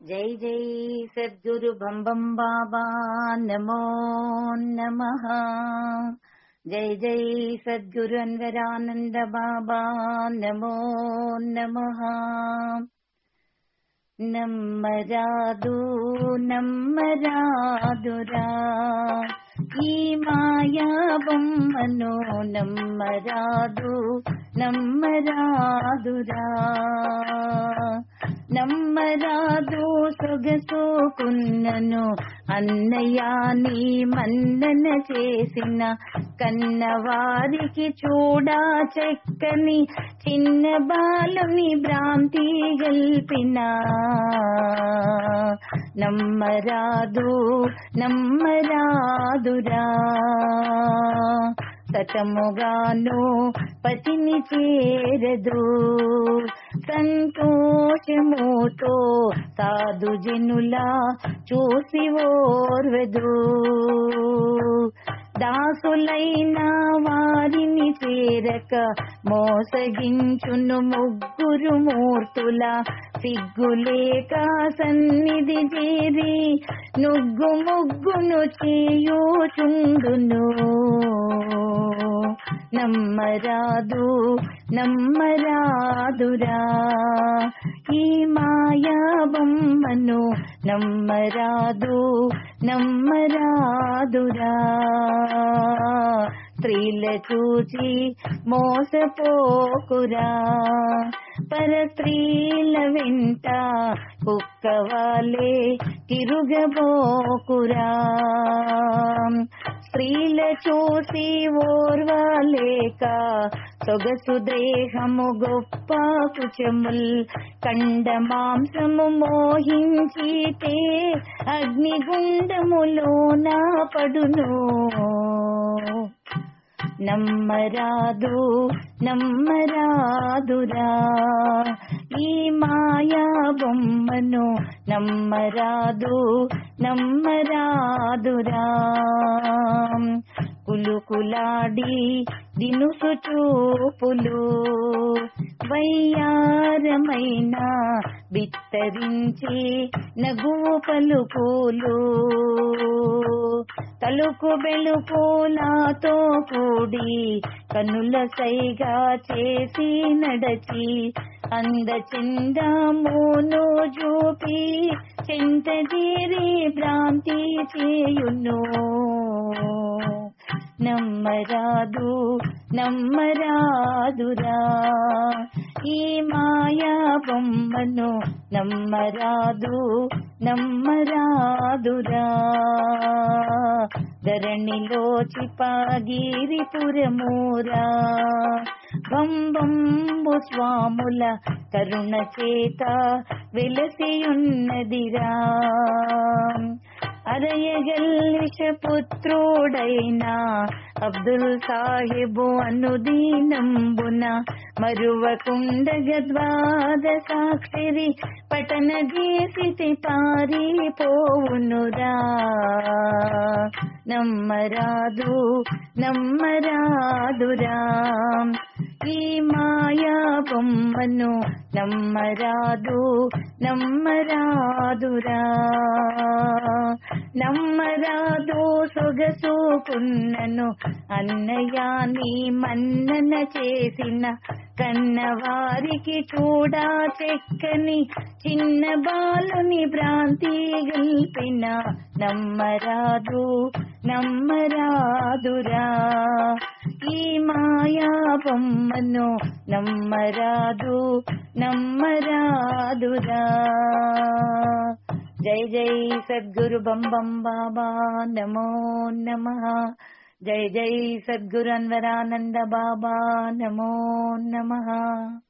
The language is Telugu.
జై జై సద్గురు బంబం బాబా నమో నమ జై జై సద్గురు అన్వరానంద బాబా నమో నమ నమ్మరాదు నమ్మరాదురా ఈ మాయా బొమ్మను నమ్మరాదు నమ్మరాదురా నమ్మరాదు సొగసోకున్నను అన్నయ్య నీ మన్నన చేసిన కన్నవారికి చూడా చెక్కని చిన్న బాలుని భ్రాంతి గల్పిన నమ్మరాదు నమ్మరాదురా సతముగాను పతిని చేరదు సంతోషముతో సాధు జనులా చూసి ఓర్వదు దాసులైన వారిని చేరక మోసగించును ముగ్గురు మూర్తుల సిగ్గులేక సన్నిధి చేరి నుగ్గు ముగ్గును చేయుచుండును నమ్మరాదు నమ్మరాదురా ఈ మాయా బొమ్మను నమ్మరాదు నమ్మరాదురా స్త్రీల చూచి మోసపోకురా పర స్త్రీల వెంట కుక్కవాలే తిరుగబోకురా స్త్రీల చూసి ఓర్వాలేక సొగసు దేహము గొప్ప కుచముల్ కండ మాంసము మోహించితే అగ్నిగుండములో నా పడును నమ్మరాదు నమ్మరాదురా ఈ మాయా బొమ్మను నమ్మరాదు నమ్మరాదురా కులుకులాడి దినుసు చూపులు వయ్యారమైన బిత్తరించి నగువు పలుకులు తలుకు బెలుపులాతో కూడి కనుల సైగా చేసి నడచి అంద చిందమును చూపి చింత తీరి భ్రాంతి చేయును నమ్మరాదు నమ్మరాదురా ఈ మాయా బొమ్మను నమ్మరాదు నమ్మరాదురా ధరణిలో చిపాగిరిపురమూరా బంబంబు స్వాముల కరుణ చేత వెలసియున్నదిరా అరయగల్లిష పుత్రుడైన అబ్దుల్ సాహిబు అనుదీనంబున మరువకుండగ ద్వాద సాక్షిరి పటన గీసితి పారిపోవునురా నమ్మరాదు నమ్మరాదురా ఈ మాయా బొమ్మను నమ్మరాదు నమ్మరాదురా నమ్మరాదు సొగసూకున్నను అన్నయ్య నీ మన్నన చేసిన కన్నవారికి చూడా చెక్కని చిన్న బాలుని భ్రాంతి గల్పిన నమ్మరాదు నమ్మరాదురా ఈ మాయా బొమ్మను నమ్మరాదు నమ్మరాదురా జై జై సద్గురు బంబం బాబా నమో నమ జై జై సద్గురు అన్వరానంద బాబా నమో నమ